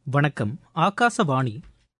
வணக்கம் ஆகாசவாணி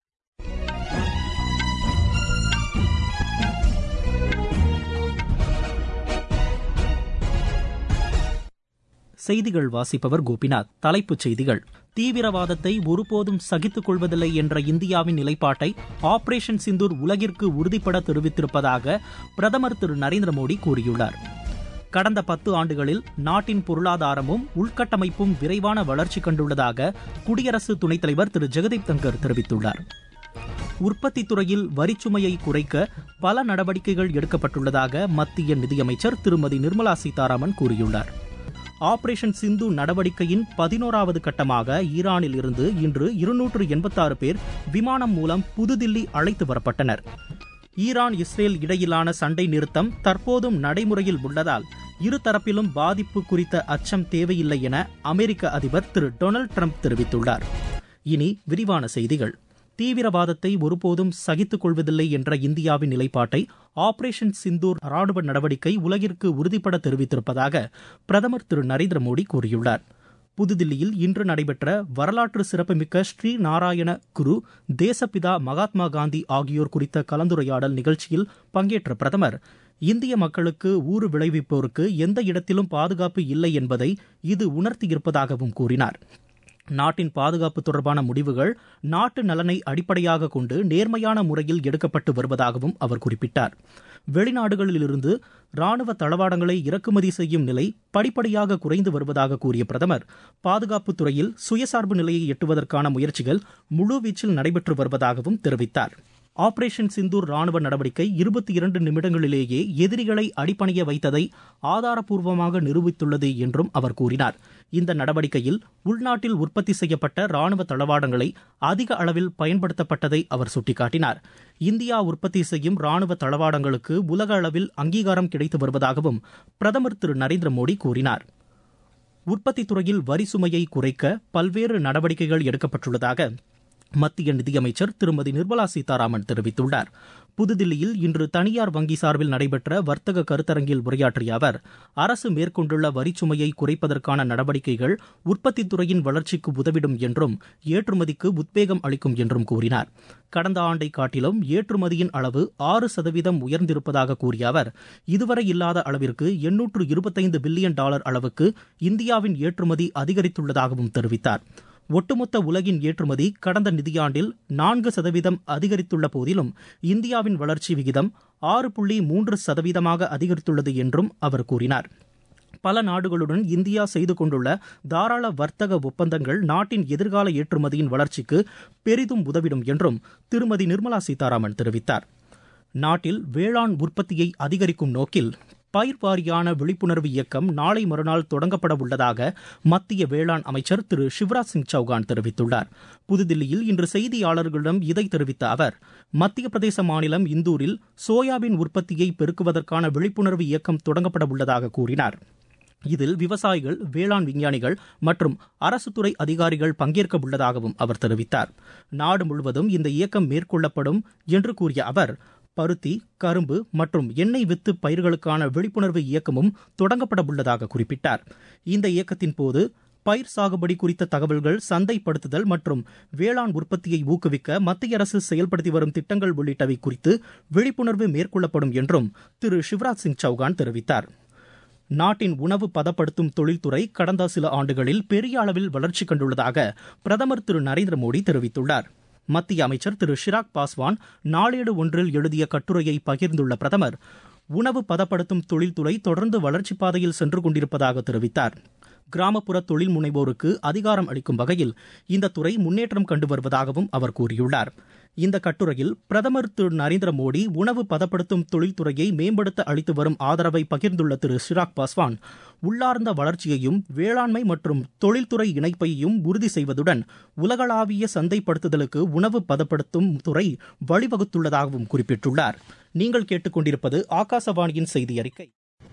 செய்திகள் வாசிப்பவர் கோபிநாத் தலைப்புச் செய்திகள் தீவிரவாதத்தை ஒருபோதும் சகித்துக் கொள்வதில்லை என்ற இந்தியாவின் நிலைப்பாட்டை ஆபரேஷன் சிந்தூர் உலகிற்கு உறுதிபட தெரிவித்திருப்பதாக பிரதமர் திரு நரேந்திர மோடி கூறியுள்ளார் கடந்த பத்து ஆண்டுகளில் நாட்டின் பொருளாதாரமும் உள்கட்டமைப்பும் விரைவான வளர்ச்சி கண்டுள்ளதாக குடியரசு துணைத் தலைவர் திரு ஜெகதீப் தங்கர் தெரிவித்துள்ளார் உற்பத்தித் துறையில் வரிச்சுமையை குறைக்க பல நடவடிக்கைகள் எடுக்கப்பட்டுள்ளதாக மத்திய நிதியமைச்சர் திருமதி நிர்மலா சீதாராமன் கூறியுள்ளார் ஆபரேஷன் சிந்து நடவடிக்கையின் பதினோராவது கட்டமாக ஈரானில் இருந்து இன்று இருநூற்று எண்பத்தாறு பேர் விமானம் மூலம் புதுதில்லி அழைத்து வரப்பட்டனர் ஈரான் இஸ்ரேல் இடையிலான சண்டை நிறுத்தம் தற்போதும் நடைமுறையில் உள்ளதால் இருதரப்பிலும் பாதிப்பு குறித்த அச்சம் தேவையில்லை என அமெரிக்க அதிபர் திரு டொனால்டு ட்ரம்ப் தெரிவித்துள்ளார் இனி விரிவான செய்திகள் தீவிரவாதத்தை ஒருபோதும் சகித்துக் கொள்வதில்லை என்ற இந்தியாவின் நிலைப்பாட்டை ஆபரேஷன் சிந்தூர் ராணுவ நடவடிக்கை உலகிற்கு உறுதிபட தெரிவித்திருப்பதாக பிரதமர் திரு நரேந்திர மோடி கூறியுள்ளார் புதுதில்லியில் இன்று நடைபெற்ற வரலாற்று சிறப்புமிக்க ஸ்ரீ நாராயண குரு தேசப்பிதா மகாத்மா காந்தி ஆகியோர் குறித்த கலந்துரையாடல் நிகழ்ச்சியில் பங்கேற்ற பிரதமர் இந்திய மக்களுக்கு ஊறு விளைவிப்போருக்கு எந்த இடத்திலும் பாதுகாப்பு இல்லை என்பதை இது உணர்த்தியிருப்பதாகவும் கூறினார் நாட்டின் பாதுகாப்பு தொடர்பான முடிவுகள் நாட்டு நலனை அடிப்படையாக கொண்டு நேர்மையான முறையில் எடுக்கப்பட்டு வருவதாகவும் அவர் குறிப்பிட்டார் வெளிநாடுகளிலிருந்து ராணுவ தளவாடங்களை இறக்குமதி செய்யும் நிலை படிப்படியாக குறைந்து வருவதாக கூறிய பிரதமர் பாதுகாப்புத் துறையில் சுயசார்பு நிலையை எட்டுவதற்கான முயற்சிகள் முழுவீச்சில் நடைபெற்று வருவதாகவும் தெரிவித்தார் ஆபரேஷன் சிந்தூர் ராணுவ நடவடிக்கை இருபத்தி இரண்டு நிமிடங்களிலேயே எதிரிகளை அடிப்பணிய வைத்ததை ஆதாரப்பூர்வமாக நிரூபித்துள்ளது என்றும் அவர் கூறினார் இந்த நடவடிக்கையில் உள்நாட்டில் உற்பத்தி செய்யப்பட்ட ராணுவ தளவாடங்களை அதிக அளவில் பயன்படுத்தப்பட்டதை அவர் சுட்டிக்காட்டினார் இந்தியா உற்பத்தி செய்யும் ராணுவ தளவாடங்களுக்கு உலக அளவில் அங்கீகாரம் கிடைத்து வருவதாகவும் பிரதமர் திரு நரேந்திர மோடி கூறினார் உற்பத்தித் துறையில் வரி சுமையை குறைக்க பல்வேறு நடவடிக்கைகள் எடுக்கப்பட்டுள்ளதாக மத்திய நிதியமைச்சர் திருமதி நிர்மலா சீதாராமன் தெரிவித்துள்ளார் புதுதில்லியில் இன்று தனியார் வங்கி சார்பில் நடைபெற்ற வர்த்தக கருத்தரங்கில் உரையாற்றிய அவர் அரசு மேற்கொண்டுள்ள வரிச்சுமையை குறைப்பதற்கான நடவடிக்கைகள் உற்பத்தித் துறையின் வளர்ச்சிக்கு உதவிடும் என்றும் ஏற்றுமதிக்கு உத்வேகம் அளிக்கும் என்றும் கூறினார் கடந்த ஆண்டை காட்டிலும் ஏற்றுமதியின் அளவு ஆறு சதவீதம் உயர்ந்திருப்பதாக கூறிய அவர் இதுவரை இல்லாத அளவிற்கு எண்ணூற்று இருபத்தைந்து பில்லியன் டாலர் அளவுக்கு இந்தியாவின் ஏற்றுமதி அதிகரித்துள்ளதாகவும் தெரிவித்தார் ஒட்டுமொத்த உலகின் ஏற்றுமதி கடந்த நிதியாண்டில் நான்கு சதவீதம் அதிகரித்துள்ள போதிலும் இந்தியாவின் வளர்ச்சி விகிதம் ஆறு புள்ளி மூன்று சதவீதமாக அதிகரித்துள்ளது என்றும் அவர் கூறினார் பல நாடுகளுடன் இந்தியா செய்து கொண்டுள்ள தாராள வர்த்தக ஒப்பந்தங்கள் நாட்டின் எதிர்கால ஏற்றுமதியின் வளர்ச்சிக்கு பெரிதும் உதவிடும் என்றும் திருமதி நிர்மலா சீதாராமன் தெரிவித்தார் நாட்டில் வேளாண் உற்பத்தியை அதிகரிக்கும் நோக்கில் பயிர் வாரியான விழிப்புணர்வு இயக்கம் நாளை மறுநாள் தொடங்கப்பட உள்ளதாக மத்திய வேளாண் அமைச்சர் திரு சிவராஜ் சிங் சௌகான் தெரிவித்துள்ளார் புதுதில்லியில் இன்று செய்தியாளர்களிடம் இதை தெரிவித்த அவர் மத்திய பிரதேச மாநிலம் இந்தூரில் சோயாபீன் உற்பத்தியை பெருக்குவதற்கான விழிப்புணர்வு இயக்கம் தொடங்கப்பட உள்ளதாக கூறினார் இதில் விவசாயிகள் வேளாண் விஞ்ஞானிகள் மற்றும் அரசு துறை அதிகாரிகள் பங்கேற்க உள்ளதாகவும் அவர் தெரிவித்தார் நாடு முழுவதும் இந்த இயக்கம் மேற்கொள்ளப்படும் என்று கூறிய அவர் பருத்தி கரும்பு மற்றும் எண்ணெய் வித்து பயிர்களுக்கான விழிப்புணர்வு இயக்கமும் தொடங்கப்பட உள்ளதாக குறிப்பிட்டார் இந்த இயக்கத்தின் போது பயிர் சாகுபடி குறித்த தகவல்கள் சந்தைப்படுத்துதல் மற்றும் வேளாண் உற்பத்தியை ஊக்குவிக்க மத்திய அரசு செயல்படுத்தி வரும் திட்டங்கள் உள்ளிட்டவை குறித்து விழிப்புணர்வு மேற்கொள்ளப்படும் என்றும் திரு சிவராஜ் சிங் சௌகான் தெரிவித்தார் நாட்டின் உணவு பதப்படுத்தும் தொழில்துறை கடந்த சில ஆண்டுகளில் பெரிய அளவில் வளர்ச்சி கண்டுள்ளதாக பிரதமர் திரு நரேந்திர மோடி தெரிவித்துள்ளார் மத்திய அமைச்சர் திரு ஷிராக் பாஸ்வான் நாளேடு ஒன்றில் எழுதிய கட்டுரையை பகிர்ந்துள்ள பிரதமர் உணவு பதப்படுத்தும் தொழில்துறை தொடர்ந்து வளர்ச்சிப் பாதையில் சென்று கொண்டிருப்பதாக தெரிவித்தார் கிராமப்புற தொழில் முனைவோருக்கு அதிகாரம் அளிக்கும் வகையில் இந்த துறை முன்னேற்றம் கண்டு வருவதாகவும் அவர் கூறியுள்ளார் இந்த கட்டுரையில் பிரதமர் திரு நரேந்திர மோடி உணவு பதப்படுத்தும் தொழில்துறையை மேம்படுத்த அளித்து வரும் ஆதரவை பகிர்ந்துள்ள திரு ஷிராக் பாஸ்வான் உள்ளார்ந்த வளர்ச்சியையும் வேளாண்மை மற்றும் தொழில்துறை இணைப்பையும் உறுதி செய்வதுடன் உலகளாவிய சந்தைப்படுத்துதலுக்கு உணவு பதப்படுத்தும் துறை வழிவகுத்துள்ளதாகவும் குறிப்பிட்டுள்ளார் நீங்கள் கேட்டுக்கொண்டிருப்பது ஆகாசவாணியின் செய்தி அறிக்கை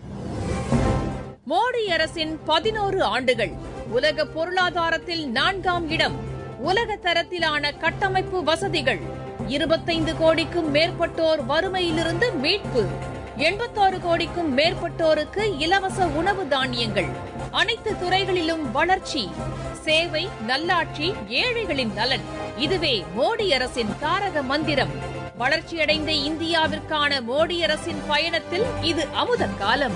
மோடி அரசின் பதினோரு ஆண்டுகள் உலக பொருளாதாரத்தில் நான்காம் இடம் உலக தரத்திலான கட்டமைப்பு வசதிகள் இருபத்தைந்து கோடிக்கும் மேற்பட்டோர் வறுமையிலிருந்து மீட்பு எண்பத்தாறு கோடிக்கும் மேற்பட்டோருக்கு இலவச உணவு தானியங்கள் அனைத்து துறைகளிலும் வளர்ச்சி சேவை நல்லாட்சி ஏழைகளின் நலன் இதுவே மோடி அரசின் தாரக மந்திரம் வளர்ச்சியடைந்த இந்தியாவிற்கான மோடி அரசின் பயணத்தில் இது அமுத காலம்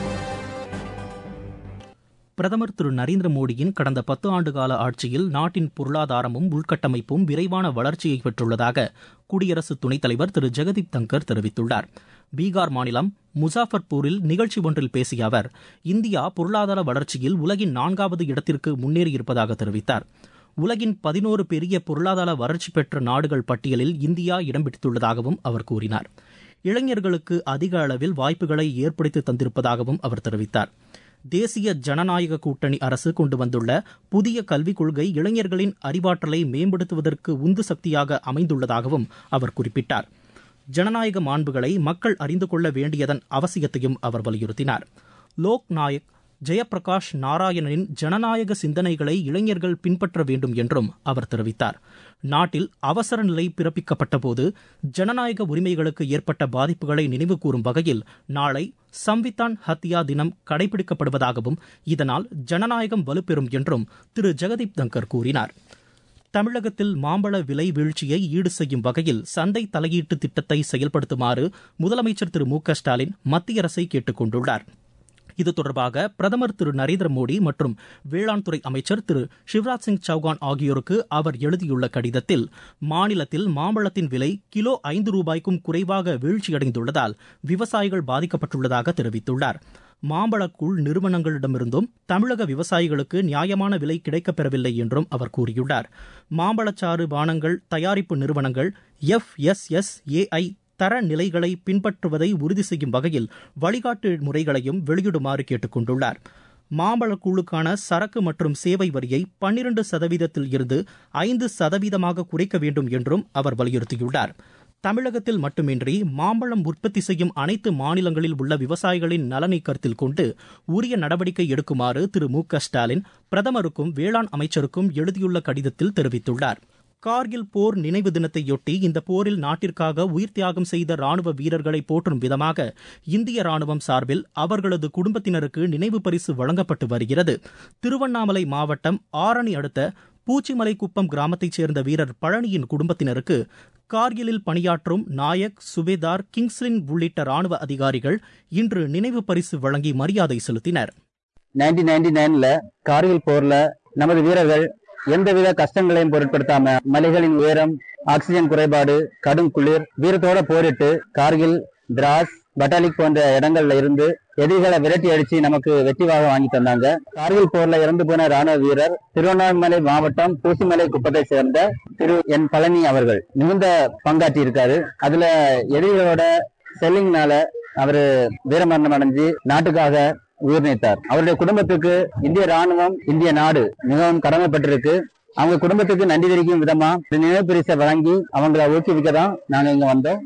பிரதமர் திரு நரேந்திர மோடியின் கடந்த பத்து ஆண்டுகால ஆட்சியில் நாட்டின் பொருளாதாரமும் உள்கட்டமைப்பும் விரைவான வளர்ச்சியை பெற்றுள்ளதாக குடியரசு துணைத் தலைவர் திரு ஜெகதீப் தங்கர் தெரிவித்துள்ளார் பீகார் மாநிலம் முசாஃபர்பூரில் நிகழ்ச்சி ஒன்றில் பேசிய அவர் இந்தியா பொருளாதார வளர்ச்சியில் உலகின் நான்காவது இடத்திற்கு முன்னேறியிருப்பதாக தெரிவித்தார் உலகின் பதினோரு பெரிய பொருளாதார வளர்ச்சி பெற்ற நாடுகள் பட்டியலில் இந்தியா இடம் பிடித்துள்ளதாகவும் அவர் கூறினார் இளைஞர்களுக்கு அதிக அளவில் வாய்ப்புகளை ஏற்படுத்தி தந்திருப்பதாகவும் அவர் தெரிவித்தார் தேசிய ஜனநாயக கூட்டணி அரசு கொண்டு வந்துள்ள புதிய கல்விக் கொள்கை இளைஞர்களின் அறிவாற்றலை மேம்படுத்துவதற்கு உந்து சக்தியாக அமைந்துள்ளதாகவும் அவர் குறிப்பிட்டார் ஜனநாயக மாண்புகளை மக்கள் அறிந்து கொள்ள வேண்டியதன் அவசியத்தையும் அவர் வலியுறுத்தினார் லோக் நாயக் ஜெயபிரகாஷ் நாராயணனின் ஜனநாயக சிந்தனைகளை இளைஞர்கள் பின்பற்ற வேண்டும் என்றும் அவர் தெரிவித்தார் நாட்டில் அவசர நிலை பிறப்பிக்கப்பட்டபோது ஜனநாயக உரிமைகளுக்கு ஏற்பட்ட பாதிப்புகளை நினைவுகூரும் வகையில் நாளை சம்விதான் ஹத்யா தினம் கடைபிடிக்கப்படுவதாகவும் இதனால் ஜனநாயகம் வலுப்பெறும் என்றும் திரு ஜெகதீப் தங்கர் கூறினார் தமிழகத்தில் மாம்பழ விலை வீழ்ச்சியை ஈடு செய்யும் வகையில் சந்தை தலையீட்டு திட்டத்தை செயல்படுத்துமாறு முதலமைச்சர் திரு மு க ஸ்டாலின் மத்திய அரசை கேட்டுக் கொண்டுள்ளார் இது தொடர்பாக பிரதமர் திரு நரேந்திர மோடி மற்றும் வேளாண் துறை அமைச்சர் திரு சிவராஜ் சிங் சௌகான் ஆகியோருக்கு அவர் எழுதியுள்ள கடிதத்தில் மாநிலத்தில் மாம்பழத்தின் விலை கிலோ ஐந்து ரூபாய்க்கும் குறைவாக வீழ்ச்சியடைந்துள்ளதால் விவசாயிகள் பாதிக்கப்பட்டுள்ளதாக தெரிவித்துள்ளார் மாம்பழக்கூழ் நிறுவனங்களிடமிருந்தும் தமிழக விவசாயிகளுக்கு நியாயமான விலை கிடைக்கப்பெறவில்லை என்றும் அவர் கூறியுள்ளார் மாம்பழச்சாறு பானங்கள் தயாரிப்பு நிறுவனங்கள் எஃப் எஸ் எஸ் ஏஐ தர நிலைகளை பின்பற்றுவதை உறுதி செய்யும் வகையில் வழிகாட்டு முறைகளையும் வெளியிடுமாறு கேட்டுக் கொண்டுள்ளார் மாம்பழக்கூழுக்கான சரக்கு மற்றும் சேவை வரியை பன்னிரண்டு சதவீதத்தில் இருந்து ஐந்து சதவீதமாக குறைக்க வேண்டும் என்றும் அவர் வலியுறுத்தியுள்ளார் தமிழகத்தில் மட்டுமின்றி மாம்பழம் உற்பத்தி செய்யும் அனைத்து மாநிலங்களில் உள்ள விவசாயிகளின் நலனை கருத்தில் கொண்டு உரிய நடவடிக்கை எடுக்குமாறு திரு மு க ஸ்டாலின் பிரதமருக்கும் வேளாண் அமைச்சருக்கும் எழுதியுள்ள கடிதத்தில் தெரிவித்துள்ளார் கார்கில் போர் நினைவு தினத்தையொட்டி இந்த போரில் நாட்டிற்காக உயிர் தியாகம் செய்த ராணுவ வீரர்களை போற்றும் விதமாக இந்திய ராணுவம் சார்பில் அவர்களது குடும்பத்தினருக்கு நினைவு பரிசு வழங்கப்பட்டு வருகிறது திருவண்ணாமலை மாவட்டம் ஆரணி அடுத்த பூச்சிமலைக்குப்பம் கிராமத்தைச் சேர்ந்த வீரர் பழனியின் குடும்பத்தினருக்கு கார்கிலில் பணியாற்றும் நாயக் சுபேதார் கிங்ஸ்லின் உள்ளிட்ட ராணுவ அதிகாரிகள் இன்று நினைவு பரிசு வழங்கி மரியாதை செலுத்தினர் நைன்டீன் நைன்டி நைன்ல கார்கில் போர்ல நமது வீரர்கள் எந்தவித கஷ்டங்களையும் பொருட்படுத்தாம மலைகளின் உயரம் ஆக்சிஜன் குறைபாடு கடும் குளிர் வீரத்தோட போரிட்டு கார்கில் திராஸ் பட்டாலிக் போன்ற இடங்கள்ல இருந்து எதிரிகளை விரட்டி அடிச்சு நமக்கு வெற்றிவாக வாங்கி தந்தாங்க கார்கில் போர்ல இறந்து போன ராணுவ வீரர் திருவண்ணாமலை மாவட்டம் பூசிமலை குப்பத்தை சேர்ந்த திரு என் பழனி அவர்கள் மிகுந்த பங்காற்றி இருக்காரு அதுல எதிரிகளோட செல்லிங்னால அவரு வீரமரணம் அடைஞ்சு நாட்டுக்காக உயிர் நீத்தார் அவருடைய குடும்பத்துக்கு இந்திய ராணுவம் இந்திய நாடு மிகவும் கடமைப்பட்டிருக்கு அவங்க குடும்பத்துக்கு நன்றி தெரிவிக்கும் விதமா இந்த நினைவு பரிசை வழங்கி அவங்களை ஊக்குவிக்க தான் நாங்க இங்க வந்தோம்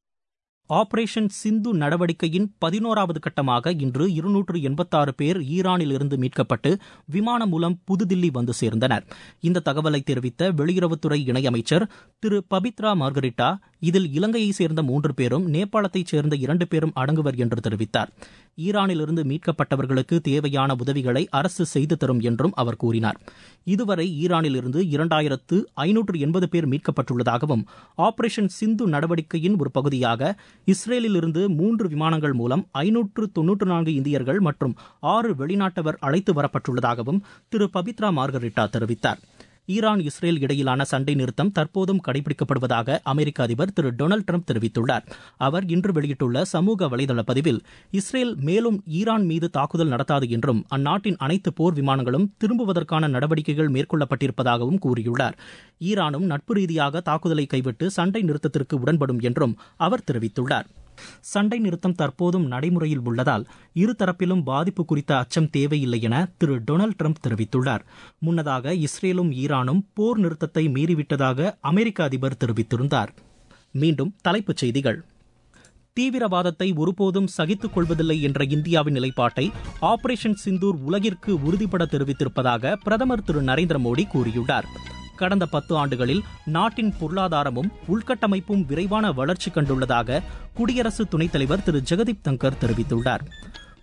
ஆபரேஷன் சிந்து நடவடிக்கையின் பதினோராவது கட்டமாக இன்று இருநூற்று எண்பத்தாறு பேர் ஈரானில் இருந்து மீட்கப்பட்டு விமானம் மூலம் புதுதில்லி வந்து சேர்ந்தனர் இந்த தகவலை தெரிவித்த வெளியுறவுத்துறை இணையமைச்சர் திரு பபித்ரா மார்கரிட்டா இதில் இலங்கையைச் சேர்ந்த மூன்று பேரும் நேபாளத்தைச் சேர்ந்த இரண்டு பேரும் அடங்குவர் என்று தெரிவித்தார் ஈரானிலிருந்து மீட்கப்பட்டவர்களுக்கு தேவையான உதவிகளை அரசு செய்து தரும் என்றும் அவர் கூறினார் இதுவரை ஈரானிலிருந்து இரண்டாயிரத்து ஐநூற்று எண்பது பேர் மீட்கப்பட்டுள்ளதாகவும் ஆபரேஷன் சிந்து நடவடிக்கையின் ஒரு பகுதியாக இஸ்ரேலிலிருந்து மூன்று விமானங்கள் மூலம் ஐநூற்று தொன்னூற்று நான்கு இந்தியர்கள் மற்றும் ஆறு வெளிநாட்டவர் அழைத்து வரப்பட்டுள்ளதாகவும் திரு பபித்ரா மார்கரிட்டா தெரிவித்தார் ஈரான் இஸ்ரேல் இடையிலான சண்டை நிறுத்தம் தற்போதும் கடைபிடிக்கப்படுவதாக அமெரிக்க அதிபர் திரு டொனால்டு ட்ரம்ப் தெரிவித்துள்ளார் அவர் இன்று வெளியிட்டுள்ள சமூக வலைதள பதிவில் இஸ்ரேல் மேலும் ஈரான் மீது தாக்குதல் நடத்தாது என்றும் அந்நாட்டின் அனைத்து போர் விமானங்களும் திரும்புவதற்கான நடவடிக்கைகள் மேற்கொள்ளப்பட்டிருப்பதாகவும் கூறியுள்ளார் ஈரானும் நட்பு ரீதியாக தாக்குதலை கைவிட்டு சண்டை நிறுத்தத்திற்கு உடன்படும் என்றும் அவர் தெரிவித்துள்ளார் சண்டை நிறுத்தம் தற்போதும் நடைமுறையில் உள்ளதால் இருதரப்பிலும் பாதிப்பு குறித்த அச்சம் தேவையில்லை என திரு டொனால்டு ட்ரம்ப் தெரிவித்துள்ளார் முன்னதாக இஸ்ரேலும் ஈரானும் போர் நிறுத்தத்தை மீறிவிட்டதாக அமெரிக்க அதிபர் தெரிவித்திருந்தார் மீண்டும் தலைப்புச் செய்திகள் தீவிரவாதத்தை ஒருபோதும் சகித்துக் கொள்வதில்லை என்ற இந்தியாவின் நிலைப்பாட்டை ஆபரேஷன் சிந்தூர் உலகிற்கு உறுதிபட தெரிவித்திருப்பதாக பிரதமர் திரு நரேந்திர மோடி கூறியுள்ளார் கடந்த பத்து ஆண்டுகளில் நாட்டின் பொருளாதாரமும் உள்கட்டமைப்பும் விரைவான வளர்ச்சி கண்டுள்ளதாக குடியரசு துணைத் தலைவர் திரு ஜெகதீப் தங்கர் தெரிவித்துள்ளார்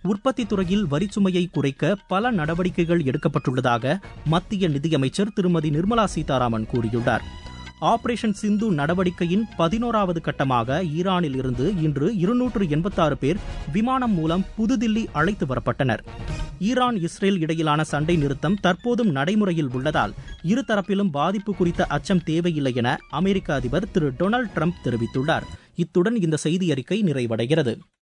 உற்பத்தி துறையில் வரிச்சுமையை குறைக்க பல நடவடிக்கைகள் எடுக்கப்பட்டுள்ளதாக மத்திய நிதியமைச்சர் திருமதி நிர்மலா சீதாராமன் கூறியுள்ளார் ஆபரேஷன் சிந்து நடவடிக்கையின் பதினோராவது கட்டமாக ஈரானில் இருந்து இன்று இருநூற்று எண்பத்தாறு பேர் விமானம் மூலம் புதுதில்லி அழைத்து வரப்பட்டனர் ஈரான் இஸ்ரேல் இடையிலான சண்டை நிறுத்தம் தற்போதும் நடைமுறையில் உள்ளதால் இருதரப்பிலும் பாதிப்பு குறித்த அச்சம் தேவையில்லை என அமெரிக்க அதிபர் திரு டொனால்டு ட்ரம்ப் தெரிவித்துள்ளார் இத்துடன் இந்த செய்தி அறிக்கை நிறைவடைகிறது